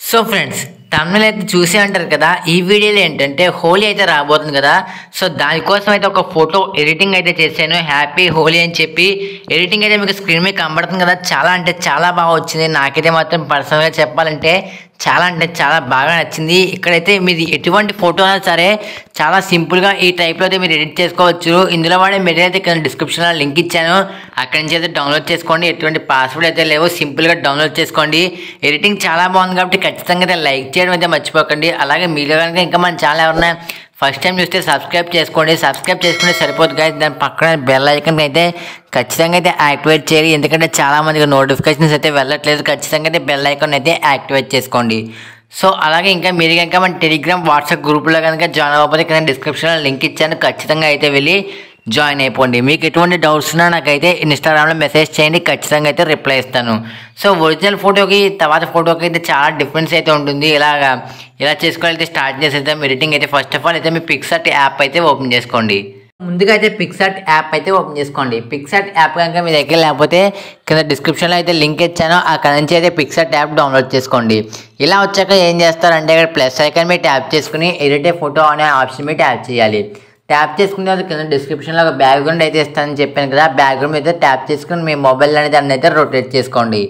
so friends తమిళ అయితే చూసే ఉంటారు కదా ఈ వీడియోలో ఏంటంటే హోలీ అయితే రాబోతుంది కదా సో దానికోసం అయితే ఒక ఫోటో ఎడిటింగ్ అయితే చేశాను హ్యాపీ హోలీ అని చెప్పి ఎడిటింగ్ అయితే మీకు స్క్రీన్ మీద కనబడుతుంది కదా చాలా అంటే చాలా బాగా వచ్చింది నాకైతే మాత్రం పర్సనల్గా చెప్పాలంటే చాలా అంటే చాలా బాగా నచ్చింది ఇక్కడైతే మీది ఎటువంటి ఫోటో అయినా సరే చాలా సింపుల్గా ఈ టైప్లో అయితే మీరు ఎడిట్ చేసుకోవచ్చు ఇందులో వాడే మెటీరియల్ అయితే ఇక్కడ డిస్క్రిప్షన్లో లింక్ ఇచ్చాను అక్కడి నుంచి అయితే డౌన్లోడ్ చేసుకోండి ఎటువంటి పాస్వర్డ్ అయితే లేవు సింపుల్గా డౌన్లోడ్ చేసుకోండి ఎడిటింగ్ చాలా బాగుంది కాబట్టి ఖచ్చితంగా అయితే లైక్ చేయడం అయితే మర్చిపోకండి అలాగే మీరు కనుక ఇంకా మన ఛానల్ ఎవరైనా ఫస్ట్ టైం చూస్తే సబ్స్క్రైబ్ చేసుకోండి సబ్స్క్రైబ్ చేసుకుంటే సరిపోదు కానీ దాని పక్కన బెల్ ఐకన్ అయితే ఖచ్చితంగా అయితే యాక్టివేట్ చేయాలి ఎందుకంటే చాలా మందికి నోటిఫికేషన్స్ అయితే వెళ్ళట్లేదు ఖచ్చితంగా అయితే బెల్ ఐకాన్ అయితే యాక్టివేట్ చేసుకోండి సో అలాగే ఇంకా మీరు కనుక మన టెలిగ్రామ్ వాట్సాప్ గ్రూప్లో కనుక జాయిన్ అవ్వకపోతే కింద డిస్క్రిప్షన్లో లింక్ ఇచ్చాను ఖచ్చితంగా అయితే వెళ్ళి జాయిన్ అయిపోండి మీకు ఎటువంటి డౌట్స్ ఉన్నా నాకైతే ఇన్స్టాగ్రామ్లో మెసేజ్ చేయండి ఖచ్చితంగా అయితే రిప్లై ఇస్తాను సో ఒరిజినల్ ఫోటోకి తర్వాత ఫోటోకి అయితే చాలా డిఫరెన్స్ అయితే ఉంటుంది ఇలాగా ఇలా చేసుకోవాలైతే స్టార్ట్ చేసేద్దాం ఎడిటింగ్ అయితే ఫస్ట్ ఆఫ్ ఆల్ అయితే మీ పిక్సర్ట్ యాప్ అయితే ఓపెన్ చేసుకోండి ముందుగా అయితే పిక్సార్ట్ యాప్ అయితే ఓపెన్ చేసుకోండి పిక్సార్ట్ యాప్ కనుక మీ దగ్గర లేకపోతే కింద డిస్క్రిప్షన్లో అయితే లింక్ ఇచ్చాను అక్కడ నుంచి అయితే పిక్సార్ట్ యాప్ డౌన్లోడ్ చేసుకోండి ఇలా వచ్చాక ఏం చేస్తారంటే ఇక్కడ ప్లస్ ఐకాన్ మీద ట్యాప్ చేసుకుని ఎడిటే ఫోటో అనే ఆప్షన్ మీద ట్యాప్ చేయాలి ట్యాప్ చేసుకున్న తర్వాత కింద డిస్క్రిప్షన్లో ఒక బ్యాక్గ్రౌండ్ అయితే ఇస్తానని చెప్పాను కదా బ్యాక్గ్రౌండ్ అయితే ట్యాప్ చేసుకుని మీ మొబైల్ అనేది దాన్ని అయితే రొటేట్ చేసుకోండి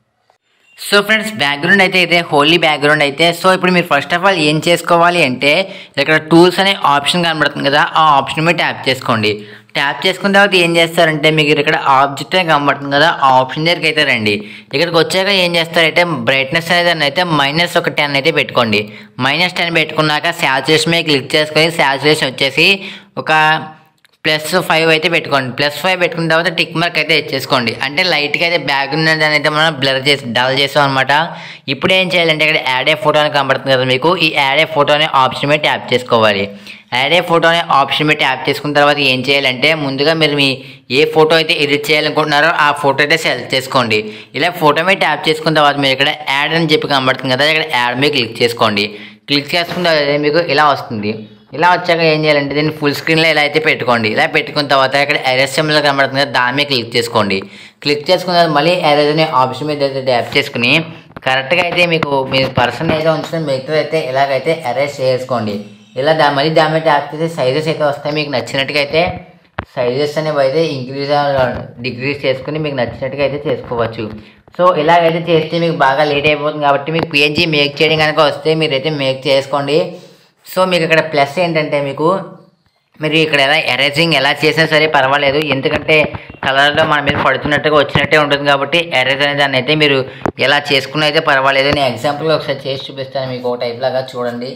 సో ఫ్రెండ్స్ బ్యాక్గ్రౌండ్ అయితే ఇదే హోలీ బ్యాక్గ్రౌండ్ అయితే సో ఇప్పుడు మీరు ఫస్ట్ ఆఫ్ ఆల్ ఏం చేసుకోవాలి అంటే ఇక్కడ టూల్స్ అనే ఆప్షన్ కనబడుతుంది కదా ఆ ఆప్షన్ మీద ట్యాప్ చేసుకోండి ట్యాప్ చేసుకున్న తర్వాత ఏం చేస్తారంటే మీకు ఇక్కడ ఆబ్జెక్ట్ అని కనబడుతుంది కదా ఆ ఆప్షన్ దగ్గరికి అయితే రండి ఇక్కడికి వచ్చాక ఏం చేస్తారంటే బ్రైట్నెస్ అనేది అయితే మైనస్ ఒక టెన్ అయితే పెట్టుకోండి మైనస్ టెన్ పెట్టుకున్నాక శాచురేషన్ మీద క్లిక్ చేసుకొని శాచురేషన్ వచ్చేసి ఒక ప్లస్ ఫైవ్ అయితే పెట్టుకోండి ప్లస్ ఫైవ్ పెట్టుకున్న తర్వాత టిక్ మార్క్ అయితే ఇచ్చేసుకోండి అంటే లైట్గా అయితే బ్యాక్గ్రౌండ్ అని అయితే మనం బ్లర్ చేసి డల్ చేసాం అనమాట ఇప్పుడు ఏం చేయాలంటే ఇక్కడ యాడ్ ఏ ఫోటో అని కనబడుతుంది కదా మీకు ఈ యాడ్ ఏ ఫోటో అనే ఆప్షన్ మీద ట్యాప్ చేసుకోవాలి యాడ్ ఏ ఫోటో అనే ఆప్షన్ మీద ట్యాప్ చేసుకున్న తర్వాత ఏం చేయాలంటే ముందుగా మీరు మీ ఏ ఫోటో అయితే ఎడిట్ చేయాలనుకుంటున్నారో ఆ ఫోటో అయితే సెలెక్ట్ చేసుకోండి ఇలా ఫోటో మీద ట్యాప్ చేసుకున్న తర్వాత మీరు ఇక్కడ యాడ్ అని చెప్పి కనబడుతుంది కదా ఇక్కడ యాడ్ మీద క్లిక్ చేసుకోండి క్లిక్ చేసుకున్న తర్వాత మీకు ఇలా వస్తుంది ఇలా వచ్చాక ఏం చేయాలంటే దీన్ని ఫుల్ స్క్రీన్లో ఇలా అయితే పెట్టుకోండి ఇలా పెట్టుకున్న తర్వాత ఇక్కడ ఎరేజ్ సింబల్ కనబడుతుంది కదా దాని మీద క్లిక్ చేసుకోండి క్లిక్ చేసుకున్న తర్వాత మళ్ళీ ఎరేజ్ అనే ఆప్షన్ మీద అయితే ట్యాప్ చేసుకుని కరెక్ట్గా అయితే మీకు మీ పర్సన్ అయితే ఉంచుకుని మిగతా అయితే ఇలాగైతే అరేంజ్ చేసుకోండి ఇలా దా మళ్ళీ దాని మీద ట్యాప్ చేస్తే సైజెస్ అయితే వస్తాయి మీకు నచ్చినట్టుగా అయితే సైజెస్ అనేవి అయితే ఇంక్రీజ్ డిక్రీజ్ చేసుకుని మీకు నచ్చినట్టుగా అయితే చేసుకోవచ్చు సో ఇలాగైతే చేస్తే మీకు బాగా లేట్ అయిపోతుంది కాబట్టి మీకు పిహెచ్జీ మేక్ చేయడం కనుక వస్తే మీరైతే మేక్ చేసుకోండి సో మీకు ఇక్కడ ప్లస్ ఏంటంటే మీకు మీరు ఇక్కడ ఎలా ఎరేజింగ్ ఎలా చేసినా సరే పర్వాలేదు ఎందుకంటే కలర్లో మన మీద పడుతున్నట్టుగా వచ్చినట్టే ఉంటుంది కాబట్టి ఎరేజ్ అనే దాన్ని అయితే మీరు ఎలా చేసుకున్న అయితే పర్వాలేదు నేను ఎగ్జాంపుల్గా ఒకసారి చేసి చూపిస్తాను మీకు ఒక టైప్ లాగా చూడండి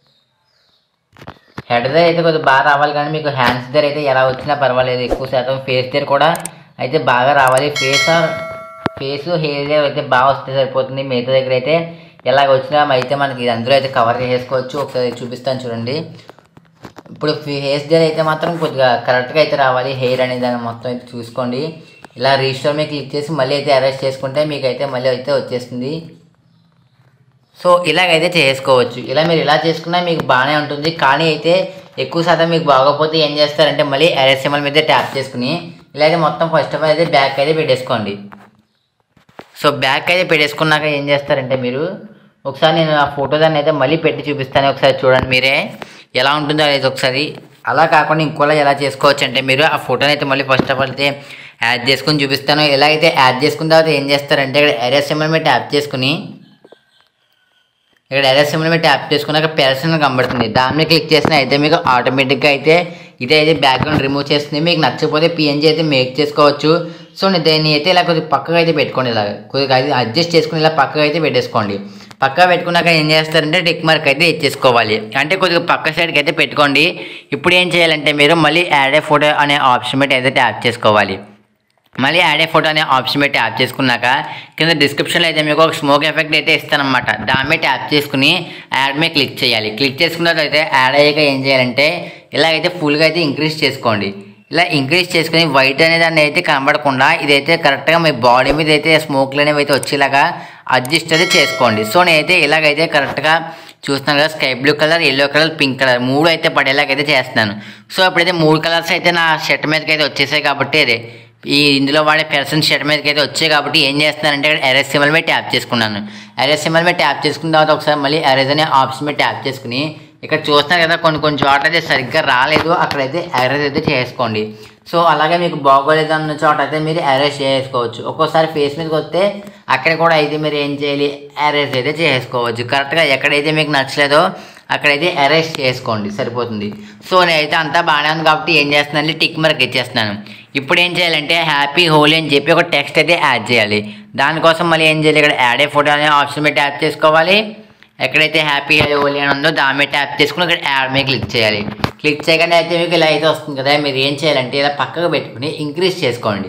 హెడ్ దగ్గర అయితే కొద్దిగా బాగా రావాలి కానీ మీకు హ్యాండ్స్ దగ్గర అయితే ఎలా వచ్చినా పర్వాలేదు ఎక్కువ శాతం ఫేస్ దగ్గర కూడా అయితే బాగా రావాలి ఫేస్ ఫేస్ హెయిర్ దగ్గర అయితే బాగా వస్తే సరిపోతుంది మిగతా దగ్గర అయితే ఎలాగ వచ్చినా అయితే మనకి ఇది అందులో అయితే కవర్ చేసుకోవచ్చు ఒకసారి చూపిస్తాను చూడండి ఇప్పుడు ఫేస్ దగ్గర అయితే మాత్రం కొద్దిగా కరెక్ట్గా అయితే రావాలి హెయిర్ అనే దాన్ని మొత్తం అయితే చూసుకోండి ఇలా రిజిస్టర్ మీద క్లిక్ చేసి మళ్ళీ అయితే అరెస్ట్ చేసుకుంటే మీకు అయితే మళ్ళీ అయితే వచ్చేస్తుంది సో ఇలాగైతే చేసుకోవచ్చు ఇలా మీరు ఇలా చేసుకున్నా మీకు బాగానే ఉంటుంది కానీ అయితే ఎక్కువ శాతం మీకు బాగోకపోతే ఏం చేస్తారంటే మళ్ళీ అరెస్ట్ సింబల్ మీద ట్యాప్ చేసుకుని ఇలా అయితే మొత్తం ఫస్ట్ ఆఫ్ ఆల్ అయితే బ్యాక్ అయితే పెట్టేసుకోండి సో బ్యాక్ అయితే పెట్టేసుకున్నాక ఏం చేస్తారంటే మీరు ఒకసారి నేను ఆ ఫోటో దాన్ని అయితే మళ్ళీ పెట్టి చూపిస్తాను ఒకసారి చూడండి మీరే ఎలా ఉంటుందో అనేది ఒకసారి అలా కాకుండా ఇంకోలా ఎలా చేసుకోవచ్చు అంటే మీరు ఆ ఫోటోని అయితే మళ్ళీ ఫస్ట్ ఆఫ్ ఆల్ అయితే యాడ్ చేసుకుని చూపిస్తాను ఎలా అయితే యాడ్ చేసుకున్న తర్వాత ఏం చేస్తారంటే ఇక్కడ ఎరేస్ సింబల్ మీద ట్యాప్ చేసుకుని ఇక్కడ ఎరేస్ సింబల్ మీద ట్యాప్ చేసుకున్నాక పెర్సన్ కనబడుతుంది దాని మీద క్లిక్ చేసిన అయితే మీకు ఆటోమేటిక్గా అయితే ఇదే అయితే బ్యాక్గ్రౌండ్ రిమూవ్ చేస్తుంది మీకు నచ్చకపోతే పిఎన్జీ అయితే మేక్ చేసుకోవచ్చు సో నేను దీన్ని అయితే ఇలా కొద్దిగా పక్కగా అయితే పెట్టుకోండి ఇలా కొద్దిగా అది అడ్జస్ట్ చేసుకుని ఇలా పక్కగా అయితే పెట్టేసుకోండి పక్కా పెట్టుకున్నాక ఏం చేస్తారంటే టిక్ మార్క్ అయితే ఇచ్చేసుకోవాలి అంటే కొద్దిగా పక్క సైడ్కి అయితే పెట్టుకోండి ఇప్పుడు ఏం చేయాలంటే మీరు మళ్ళీ యాడ్ ఏ ఫోటో అనే ఆప్షన్ పెట్టి అయితే ట్యాప్ చేసుకోవాలి మళ్ళీ యాడ్ ఏ ఫోటో అనే ఆప్షన్ పెట్టి ట్యాప్ చేసుకున్నాక కింద డిస్క్రిప్షన్లో అయితే మీకు ఒక స్మోక్ ఎఫెక్ట్ అయితే ఇస్తానమాట దాని మీద ట్యాప్ చేసుకుని యాడ్ మీద క్లిక్ చేయాలి క్లిక్ చేసుకున్న తర్వాత అయితే యాడ్ అయ్యాక ఏం చేయాలంటే ఇలాగైతే ఫుల్గా అయితే ఇంక్రీజ్ చేసుకోండి ఇలా ఇంక్రీజ్ చేసుకుని వైట్ అనే దాన్ని అయితే కనబడకుండా ఇదైతే కరెక్ట్గా మీ బాడీ మీద అయితే స్మోక్లు అనేవి అయితే వచ్చేలాగా అడ్జస్ట్ అయితే చేసుకోండి సో నేనైతే ఇలాగైతే కరెక్ట్గా చూస్తున్నాను కదా sky blue colour yellow colour pink colour మూడు అయితే పడేలాగైతే చేస్తున్నాను సో అప్పుడైతే మూడు కలర్స్ అయితే నా షర్ట్ మీదకి అయితే వచ్చేసాయి కాబట్టి అదే ఈ ఇందులో వాడే పర్సన్ షర్ట్ మీదకి అయితే వచ్చాయి కాబట్టి ఏం చేస్తున్నానంటే ఇక్కడ ఎరేజ్ సింబల్ మీద ట్యాప్ చేసుకున్నాను ఎరేజ్ సింబల్ మీద ట్యాప్ చేసుకున్న తర్వాత ఒకసారి మళ్ళీ ఎరేజ్ అనే ఆప్షన్ మీద ట్యాప్ చేసుకుని ఇక్కడ చూస్తున్నారు కదా కొన్ని కొన్ని చోట్ల అయితే సరిగ్గా రాలేదు అక్కడైతే ఎరేజ్ అయితే చేసుకోండి సో అలాగే మీకు బాగోలేదు అన్న చోట అయితే మీరు ఎరేజ్ చేసుకోవచ్చు ఒక్కోసారి ఫేస్ మీదకి వస్తే అక్కడ కూడా అయితే మీరు ఏం చేయాలి ఎరేజ్ అయితే చేసుకోవచ్చు కరెక్ట్గా ఎక్కడైతే మీకు నచ్చలేదో అక్కడైతే ఎరేజ్ చేసుకోండి సరిపోతుంది సో నేనైతే అంతా బాగానే ఉంది కాబట్టి ఏం చేస్తున్నాను టిక్ మార్క్ ఇచ్చేస్తున్నాను ఇప్పుడు ఏం చేయాలంటే హ్యాపీ హోలీ అని చెప్పి ఒక టెక్స్ట్ అయితే యాడ్ చేయాలి దానికోసం మళ్ళీ ఏం చేయాలి ఇక్కడ యాడ్ ఏ ఫోటో అనే ఆప్షన్ మీద ట్యాప్ చేసుకోవాలి ఎక్కడైతే హ్యాపీ హోలీ అని ఉందో దాని మీద ట్యాప్ చేసుకుని ఇక్కడ యాడ్ మీద క్లిక్ చేయాలి క్లిక్ చేయగానే అయితే మీకు ఇలా అయితే వస్తుంది కదా మీరు ఏం చేయాలంటే ఇలా పక్కకు పెట్టుకుని ఇంక్రీజ్ చేసుకోండి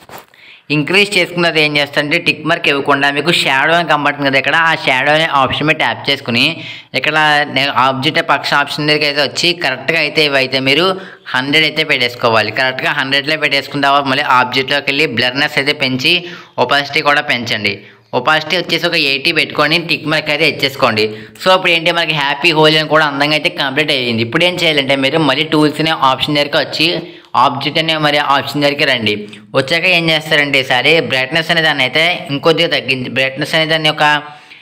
ఇంక్రీజ్ చేసుకున్నది ఏం చేస్తారంటే టిక్ మార్క్ ఇవ్వకుండా మీకు షాడో అని కనబడుతుంది కదా ఇక్కడ ఆ షాడో అనే ఆప్షన్ మీద ట్యాప్ చేసుకుని ఇక్కడ ఆబ్జెక్ట్ పక్ష ఆప్షన్ దగ్గరికి అయితే వచ్చి కరెక్ట్గా అయితే ఇవైతే మీరు హండ్రెడ్ అయితే పెట్టేసుకోవాలి కరెక్ట్గా హండ్రెడ్లో పెట్టేసుకున్న తర్వాత మళ్ళీ ఆబ్జెక్ట్లోకి వెళ్ళి బ్లర్నెస్ అయితే పెంచి ఒపాసిటీ కూడా పెంచండి ఒపాసిటీ వచ్చేసి ఒక ఎయిటీ పెట్టుకొని టిక్ మార్క్ అయితే ఇచ్చేసుకోండి సో ఇప్పుడు ఏంటి మనకి హ్యాపీ హోలీ అని కూడా అందంగా అయితే కంప్లీట్ అయ్యింది ఇప్పుడు ఏం చేయాలంటే మీరు మళ్ళీ టూల్స్ అనే ఆప్షన్ దగ్గరికి వచ్చి ఆబ్జెక్ట్ అనే మరి ఆప్షన్ దగ్గరికి రండి వచ్చాక ఏం చేస్తారంటే ఈసారి బ్రైట్నెస్ అనే దాన్ని అయితే ఇంకొద్దిగా తగ్గించి బ్రైట్నెస్ అనే దాన్ని ఒక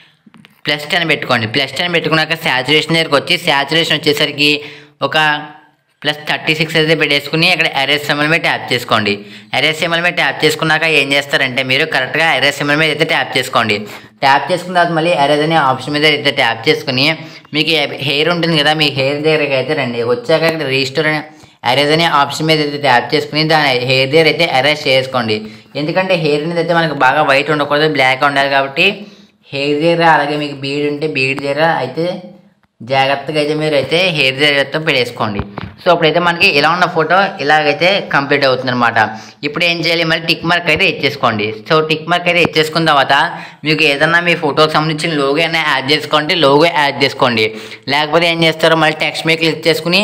ప్లస్ టెన్ పెట్టుకోండి ప్లస్ టెన్ పెట్టుకున్నాక శాచురేషన్ దగ్గరికి వచ్చి శాచురేషన్ వచ్చేసరికి ఒక ప్లస్ థర్టీ సిక్స్ అయితే పెట్టేసుకుని ఇక్కడ ఎరేస్ సిమ్మల్ మీద ట్యాప్ చేసుకోండి ఎరేస్ సిమ్మల్ మీద ట్యాప్ చేసుకున్నాక ఏం చేస్తారంటే మీరు కరెక్ట్గా ఎరేస్ సిమ్మల్ మీద అయితే ట్యాప్ చేసుకోండి ట్యాప్ చేసుకున్న తర్వాత మళ్ళీ ఎరేజ్ అనే ఆప్షన్ మీద అయితే ట్యాప్ చేసుకుని మీకు హెయిర్ ఉంటుంది కదా మీ హెయిర్ దగ్గరికి అయితే రండి వచ్చాక ఇక్కడ రిజిస్టర్ అనే ఎరేజ్ అనే ఆప్షన్ మీద అయితే ట్యాప్ చేసుకుని దాని హెయిర్ దగ్గర అయితే ఎరేజ్ చేసుకోండి ఎందుకంటే హెయిర్ అనేది అయితే మనకు బాగా వైట్ ఉండకూడదు బ్లాక్ ఉండాలి కాబట్టి హెయిర్ దగ్గర అలాగే మీకు బీడ్ ఉంటే బీడ్ దగ్గర అయితే జాగ్రత్తగా అయితే మీరు అయితే హెయిర్ దగ్గరతో పెట్టేసుకోండి సో అప్పుడైతే మనకి ఇలా ఉన్న ఫోటో ఇలాగైతే కంప్లీట్ అవుతుంది అనమాట ఇప్పుడు ఏం చేయాలి మళ్ళీ టిక్ మార్క్ అయితే ఇచ్చేసుకోండి సో టిక్ మార్క్ అయితే ఇచ్చేసుకున్న తర్వాత మీకు ఏదన్నా మీ ఫోటోకి సంబంధించిన లోగో అయినా యాడ్ చేసుకోండి లోగో యాడ్ చేసుకోండి లేకపోతే ఏం చేస్తారో మళ్ళీ టెక్స్ట్ మీద క్లిక్ చేసుకుని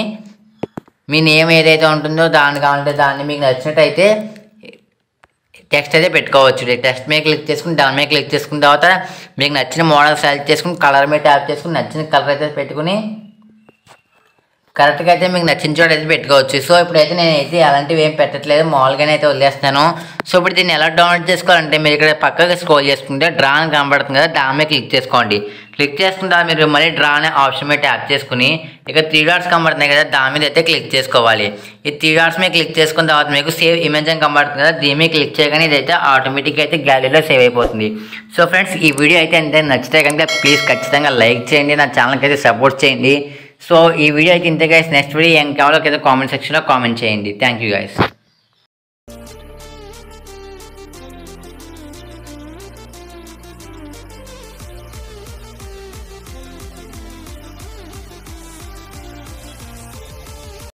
మీ నేమ్ ఏదైతే ఉంటుందో దాన్ని కావాలంటే దాన్ని మీకు నచ్చినట్టయితే టెక్స్ట్ అయితే పెట్టుకోవచ్చు టెక్స్ట్ మీద క్లిక్ చేసుకుని దాని మీద క్లిక్ చేసుకున్న తర్వాత మీకు నచ్చిన మోడల్ సెలెక్ట్ చేసుకుని కలర్ మీద ట్యాప్ చేసుకుని నచ్చిన కలర్ అయితే పెట్టుకుని కరెక్ట్గా అయితే మీకు నచ్చిన చోట అయితే పెట్టుకోవచ్చు సో ఇప్పుడైతే నేనైతే అలాంటివి ఏం పెట్టట్లేదు మామూలుగానే అయితే వదిలేస్తాను సో ఇప్పుడు దీన్ని ఎలా డౌన్లోడ్ చేసుకోవాలంటే మీరు ఇక్కడ పక్కకి స్క్రోల్ చేసుకుంటే డ్రా అని కనబడుతుంది కదా దాని మీద క్లిక్ చేసుకోండి క్లిక్ చేసుకుంటే మీరు మళ్ళీ డ్రా అనే ఆప్షన్ మీద ట్యాప్ చేసుకుని ఇక త్రీ డాట్స్ కనబడుతున్నాయి కదా దాని మీద అయితే క్లిక్ చేసుకోవాలి ఈ త్రీ డాట్స్ మీద క్లిక్ చేసుకున్న తర్వాత మీకు సేవ్ ఇమేజ్ అని కనబడుతుంది కదా దీని మీద క్లిక్ చేయగానే ఇదైతే ఆటోమేటిక్గా అయితే గ్యాలరీలో సేవ్ అయిపోతుంది సో ఫ్రెండ్స్ ఈ వీడియో అయితే ఎంత నచ్చితే కనుక ప్లీజ్ ఖచ్చితంగా లైక్ చేయండి నా ఛానల్కి అయితే సపోర్ట్ చేయండి సో ఈ వీడియో అయితే ఇంతే గైస్ నెక్స్ట్ వీడియో ఏం కావాలో కింద కామెంట్ సెక్షన్లో కామెంట్ చేయండి థ్యాంక్ యూ గైస్